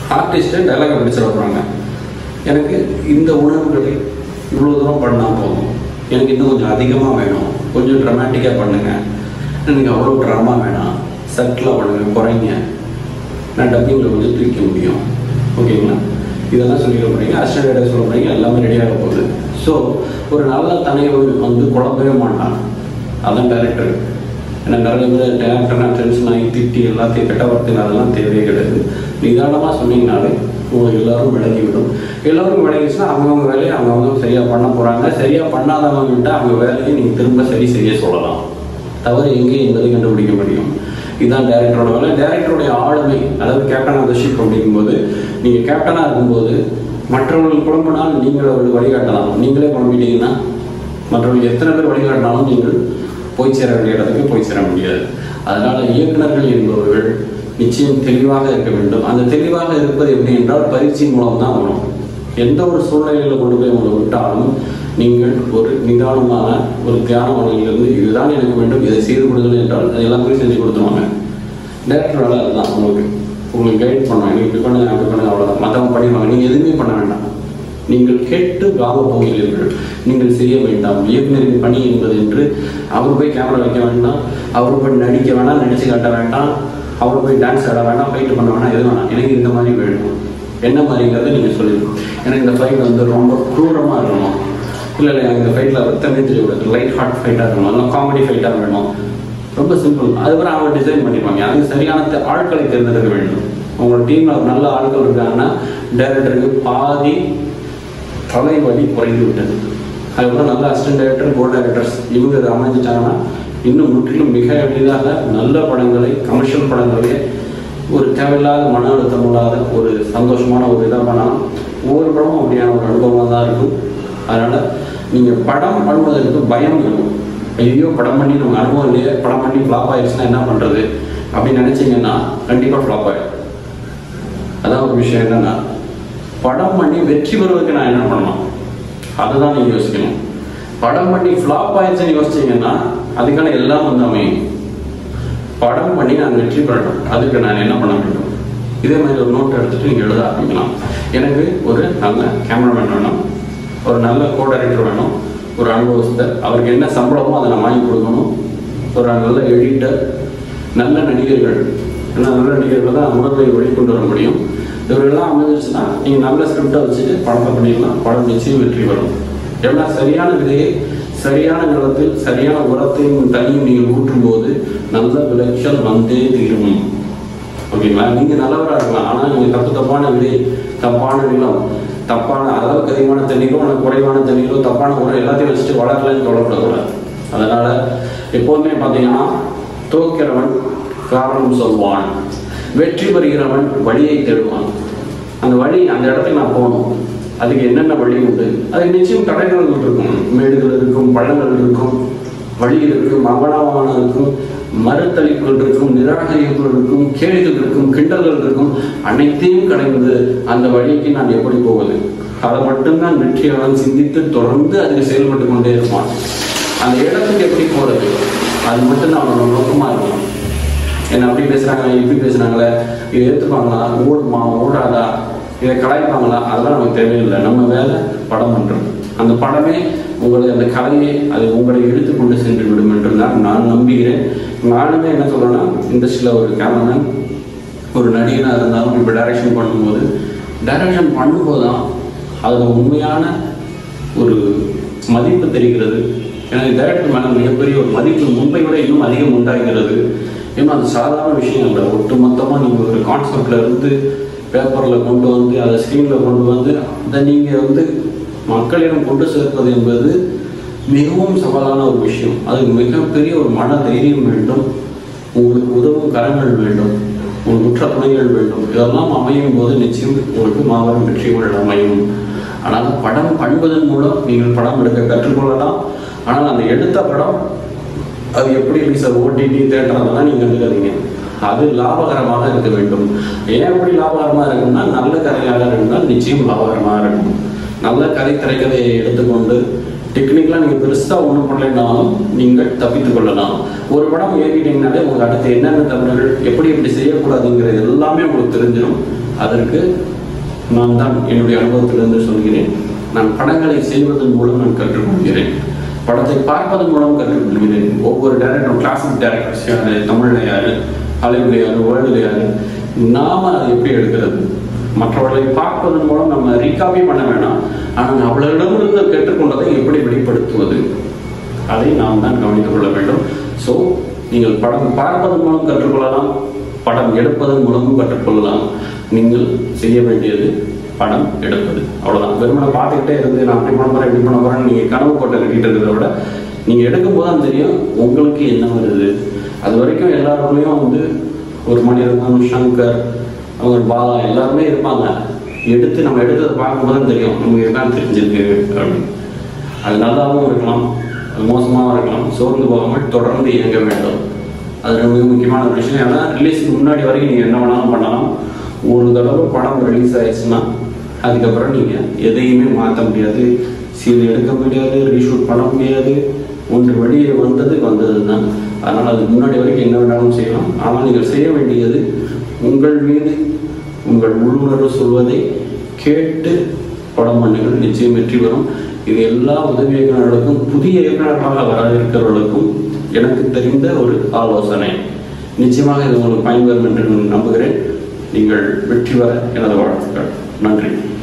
artist டைலாக படிச்சு வர்றாங்க எனக்கு இந்த உணர்வுகளை இவ்வளோ தூரம் பண்ணால் போதும் எனக்கு இன்னும் கொஞ்சம் அதிகமாக வேணும் கொஞ்சம் ட்ரமாட்டிக்காக பண்ணுங்க எனக்கு அவ்வளோ ட்ராமா வேணாம் சட்டிலாக பண்ணுங்க குறைங்க நான் டப்பிங்கில் கொஞ்சம் தூக்க முடியும் ஓகேங்களா இதெல்லாம் சொல்லிக்க போறீங்க அசிஸ்டன்ட் சொல்ல போறீங்க எல்லாமே ரெடியாக போகுது ஸோ ஒரு நல்ல தலைவர் வந்து குழம்பவே மாட்டான் அதான் டேரக்டர் ஏன்னா நிறைய பேர் டேரக்டர் நான் டென்ஷன் ஆகி திட்டி எல்லாத்தையும் கெட்ட வார்த்தைகள் அதெல்லாம் தேவையே கிடையாது நிதானமாக சொன்னீங்கனாலே உங்களுக்கு எல்லாரும் விளங்கி விடும் எல்லாரும் விளங்கிச்சுன்னா அவங்கவுங்க வேலையை அவங்கவுங்க சரியாக பண்ண போகிறாங்க சரியாக பண்ணாதவங்ககிட்ட அவங்க வேலையை நீங்கள் திரும்ப சரி செய்ய சொல்லலாம் தவறு எங்கே என்பதை கண்டுபிடிக்க முடியும் இதுதான் டேரக்டரோட வேலை டேரக்டருடைய ஆளுமை அதாவது கேப்டன் ஆஃப் த ஷிப் அப்படிங்கும்போது நீங்கள் கேப்டனாக இருக்கும்போது மற்றவர்கள் குழம்பினால் நீங்கள் அவர்கள் வழிகாட்டலாம் நீங்களே குழம்பிட்டீங்கன்னா மற்றவர்கள் எத்தனை பேர் வழிகாட்டினாலும் நீங்கள் போய் சேர வேண்டிய இடத்துக்கு போய் சேர முடியாது அதனால இயக்குனர்கள் என்பவர்கள் நிச்சயம் தெளிவாக இருக்க வேண்டும் அந்த தெளிவாக இருப்பது எப்படி என்றால் பயிற்சியின் மூலம் தான் வரும் எந்த ஒரு சூழ்நிலையில் கொண்டு போய் உங்களை விட்டாலும் நீங்கள் ஒரு நிதானமான ஒரு தியான மனதிலிருந்து இதுதான் எனக்கு வேண்டும் இதை செய்து கொடுங்கள் என்றால் அது எல்லாமே செஞ்சு கொடுத்துருவாங்க டேரக்டர் வேலை அதுதான் உங்களுக்கு உங்களுக்கு கைட் பண்ணுவாங்க நீங்கள் இப்படி பண்ணுங்க அப்படி பண்ணுங்க அவ்வளோதான் மற்றவங்க பண்ணிடுவாங்க நீங்கள் எதுவுமே பண்ண வேண்டாம் நீங்கள் கேட்டு வாங்க போகிறீர்கள் நீங்கள் செய்ய வேண்டாம் இயக்குனரின் பணி என்பது என்று அவர் போய் கேமரா வைக்க வேண்டாம் அவர் போய் நடிக்க வேண்டாம் நடிச்சு காட்ட வேண்டாம் அவர் போய் டான்ஸ் ஆட வேண்டாம் ஃபைட் பண்ண வேண்டாம் எது வேணாம் எனக்கு இந்த மாதிரி வேணும் என்ன மாதிரிங்கிறத நீங்கள் சொல்லிடணும் எனக்கு இந்த ஃபைட் வந்து ரொம்ப க்ரூரமாக இருக்கணும் இல்லை இல்லை எனக்கு இந்த ஃபைட்டில் ரத்தமே தெரியக்கூடாது லைட் ஹார்ட் ஃபைட்டாக இருக்கணும் இல்லை காமெடி ஃபைட்டாக வேணும் ரொம்ப சிம்பிள் அதுக்கப்புறம் அவங்க டிசைன் பண்ணிடுவாங்க அதுக்கு சரியான தெ- ஆட்களை தேர்ந்தெடுக்க வேண்டும் உங்களோட டீமில் ஒரு நல்ல ஆட்கள் இருக்காங்கன்னா டைரக்டருக்கு பாதி தலைவலி குறைந்து விட்டது அதுக்கப்புறம் நல்ல அசிஸ்டன்ட் டைரக்டர் கோ டைரக்டர்ஸ் இவங்க இதை அமைஞ்சிட்டாங்கன்னா இன்னும் முற்றிலும் மிக எளிதாக நல்ல படங்களை கமர்ஷியல் படங்களை ஒரு தேவையில்லாத மன அழுத்தம் இல்லாத ஒரு சந்தோஷமான ஒரு இதாக பண்ணலாம் ஒவ்வொரு படமும் அப்படியான ஒரு அனுபவமாக தான் இருக்கும் அதனால் நீங்கள் படம் பண்ணுவதற்கு பயம் வேணும் ஐயோ படம் பண்ணி நம்ம அனுபவம் இல்லையே படம் பண்ணி ஃப்ளாப் ஆயிடுச்சுன்னா என்ன பண்ணுறது அப்படின்னு நினச்சிங்கன்னா கண்டிப்பாக ஃப்ளாப் ஆயிடும் அதான் ஒரு விஷயம் என்னன்னா படம் பண்ணி வெற்றி பெறுவதற்கு நான் என்ன பண்ணணும் அதுதான் நீங்க யோசிக்கணும் படம் பண்ணி ஃப்ளாப் ஆயிடுச்சுன்னு யோசிச்சீங்கன்னா அதுக்கான எல்லாம் வந்து அமையும் படம் பண்ணி நான் வெற்றி பெறணும் அதுக்கு நான் என்ன பண்ண வேண்டும் இதே மாதிரி ஒரு நோட் எடுத்துட்டு நீங்க எழுத ஆரம்பிக்கலாம் எனக்கு ஒரு நல்ல கேமராமேன் வேணும் ஒரு நல்ல கோ டைரக்டர் வேணும் ஒரு அனுபவஸ்தர் அவருக்கு என்ன சம்பளமோ அதை நான் வாங்கி கொடுக்கணும் ஒரு நல்ல எடிட்டர் நல்ல நடிகர்கள் ஏன்னா நல்ல நடிகர்கள் தான் உணர்வை வெளிக்கொண்டு வர முடியும் இவரெல்லாம் அமைஞ்சிருச்சுன்னா நீங்கள் நல்ல ஸ்கிரிப்டை வச்சுட்டு படத்தை பண்ணிடலாம் படம் நிச்சயம் வெற்றி வரும் எல்லாம் சரியான விதையை சரியான நிலத்தில் சரியான உரத்தையும் தனியும் நீங்கள் ஊற்றும் போது நல்ல விளைச்சல் வந்தே தீரும் ஓகேங்களா நீங்க நல்லவரா இருக்கலாம் ஆனா நீங்க தப்பு தப்பான விதை தப்பான நிலம் தப்பான அளவுக்கு அதிகமான தண்ணீரோ அல்லது குறைவான தண்ணீரோ தப்பான உரம் எல்லாத்தையும் வச்சுட்டு வளரலன்னு சொல்லப்படக்கூடாது அதனால எப்போதுமே பார்த்தீங்கன்னா தோக்கிறவன் காரணம் சொல்வான் வெற்றி பெறுகிறவன் வழியை தேடுவான் அந்த வழி அந்த இடத்துக்கு நான் போகணும் அதுக்கு என்னென்ன வழி உண்டு அதுக்கு நிச்சயம் தடைகள் இருக்கும் மேடுகள் இருக்கும் பள்ளங்கள் இருக்கும் வழிகள் இருக்கும் அவமானம் இருக்கும் மறுத்தளிப்புகள் இருக்கும் நிராகரிப்புகள் இருக்கும் கேள்விகள் இருக்கும் கிண்டல்கள் இருக்கும் அனைத்தையும் கடந்து அந்த வழிக்கு நான் எப்படி போவது அதை மட்டும்தான் வெற்றியாளன் சிந்தித்து தொடர்ந்து அதில் செயல்பட்டு கொண்டே இருப்பான் அந்த இடத்துக்கு எப்படி போறது அது மட்டும்தான் அவனோட நோக்கமா இருக்கும் என்ன அப்படி பேசுறாங்க இப்படி பேசுறாங்களே இதை ஏற்றுப்பாங்களா ஓடுமா ஓடாதா இதை கலாய்ப்பாங்களா அதெல்லாம் நமக்கு தேவையில்லை நம்ம வேலை படம் பண்றது அந்த படமே உங்களை அந்த கலையை அது உங்களை இழுத்து கொண்டு சென்று விடும் என்று தான் நான் நம்புகிறேன் நானுமே என்ன சொல்றேன்னா இண்டஸ்ட்ரியில் ஒரு கேமராமேன் ஒரு நடிகனாக இருந்தாலும் இப்போ டைரக்ஷன் பண்ணும்போது டைரக்ஷன் பண்ணும்போது தான் அதில் உண்மையான ஒரு மதிப்பு தெரிகிறது எனக்கு டைரக்டர் மேலே மிகப்பெரிய ஒரு மதிப்பு முன்பை விட இன்னும் அதிகம் உண்டாகிறது ஏன்னா அது சாதாரண விஷயம் இல்லை ஒட்டு மொத்தமாக நீங்கள் ஒரு கான்செப்டில் இருந்து பேப்பரில் கொண்டு வந்து அதை ஸ்க்ரீனில் கொண்டு வந்து அதை நீங்கள் வந்து மக்களிடம் கொண்டு சேர்ப்பது என்பது மிகவும் சவாலான ஒரு விஷயம் அது மிகப்பெரிய ஒரு மன தைரியம் வேண்டும் உங்களுக்கு உதவும் கரங்கள் வேண்டும் உங்களுக்கு உற்ற துணைகள் வேண்டும் இதெல்லாம் அமையும் போது நிச்சயம் உங்களுக்கு மாபெரும் வெற்றிகள் அமையும் ஆனால் படம் பண்ணுவதன் மூலம் நீங்கள் படம் எடுக்க கற்றுக்கொள்ளலாம் ஆனால் அந்த எடுத்த படம் அது எப்படி ரிலீஸ் ஓடிடி தேட்டர் அதெல்லாம் நீங்கள் எடுக்காதீங்க அது லாபகரமாக இருக்க வேண்டும் ஏன் எப்படி லாபகரமாக இருக்கும்னா நல்ல கதையாக இருந்தால் நிச்சயம் லாபகரமாக இருக்கும் நல்ல கதை திரைக்கதையை எடுத்துக்கொண்டு டெக்னிக்கலாக நீங்கள் பெருசாக ஒன்றும் பண்ணலைனாலும் நீங்கள் தப்பித்துக் கொள்ளலாம் ஒரு படம் இயக்கிட்டீங்கனாலே உங்களுக்கு அடுத்து என்னென்ன தவறுகள் எப்படி எப்படி செய்யக்கூடாதுங்கிறது எல்லாமே உங்களுக்கு தெரிஞ்சிடும் அதற்கு நான் தான் என்னுடைய அனுபவத்திலிருந்து சொல்கிறேன் நான் படங்களை செய்வதன் மூலம் நான் கற்றுக்கொள்கிறேன் படத்தை பார்ப்பதன் மூலம் கற்றுக்கொள்கிறேன் ஒவ்வொரு டேரக்டரும் கிளாசிக் டேரக்டர்ஸ் யாரு தமிழ்ல யாரு ஹாலிவுட்ல யாரு வேர்ல்டுல யாரு நாம அதை எப்படி எடுக்கிறது மற்றவர்களை பார்ப்பதன் மூலம் நம்ம ரீகாப்பி பண்ண வேணாம் ஆனால் அவளிடமிருந்து கற்றுக்கொண்டதை எப்படி வெளிப்படுத்துவது அதை நாம் தான் கவனித்துக் கொள்ள வேண்டும் ஸோ நீங்கள் படம் பார்ப்பதன் மூலம் கற்றுக்கொள்ளலாம் படம் எடுப்பதன் மூலமும் கற்றுக்கொள்ளலாம் நீங்கள் செய்ய வேண்டியது படம் எடுப்பது அவ்வளவுதான் வெறுமனை பார்த்துக்கிட்டே இருந்து நான் அப்படி பண்ண போறேன் இப்படி பண்ண போறேன்னு நீங்க கனவு கோட்டை கட்டிட்டு இருக்கிறத விட நீங்க எடுக்கும் போது தான் தெரியும் உங்களுக்கு என்ன வருது அது வரைக்கும் எல்லாருக்குள்ளேயும் வந்து ஒரு மணிரத்னம் சங்கர் அவங்க பாலா எல்லாருமே இருப்பாங்க எடுத்து நம்ம எடுத்ததை பார்க்கும்போது தான் தெரியும் நமக்கு என்ன தெரிஞ்சிருக்கு அப்படின்னு அது நல்லாவும் இருக்கலாம் அது மோசமாகவும் இருக்கலாம் சோர்ந்து போகாமல் தொடர்ந்து இயங்க வேண்டும் அது மிக முக்கியமான ஒரு விஷயம் ஏன்னா ரிலீஸுக்கு முன்னாடி வரைக்கும் நீங்கள் என்ன வேணாலும் பண்ணலாம் ஒரு தடவை படம் ரிலீஸ் ஆயிடுச்சுன்னா அதுக்கப்புறம் நீங்கள் எதையுமே மாற்ற முடியாது சீல் எடுக்க முடியாது ரீஷூட் பண்ண முடியாது ஒன்று வெளியே வந்தது வந்தது தான் அதனால் அதுக்கு முன்னாடி வரைக்கும் என்ன வேணாலும் செய்யலாம் ஆனால் நீங்கள் செய்ய வேண்டியது உங்கள் மீது உங்கள் உள்ளுணர்வு சொல்வதை கேட்டு படம் பண்ணுங்கள் நிச்சயம் வெற்றி பெறும் இது எல்லா உதவி இயக்குநர்களுக்கும் புதிய இயக்குநர்களாக வர இருக்கிறவர்களுக்கும் எனக்கு தெரிந்த ஒரு ஆலோசனை நிச்சயமாக இது உங்களுக்கு பயன்பெறும் என்று நான் நம்புகிறேன் நீங்கள் வெற்றி பெற எனது வாழ்த்துக்கள் நன்றி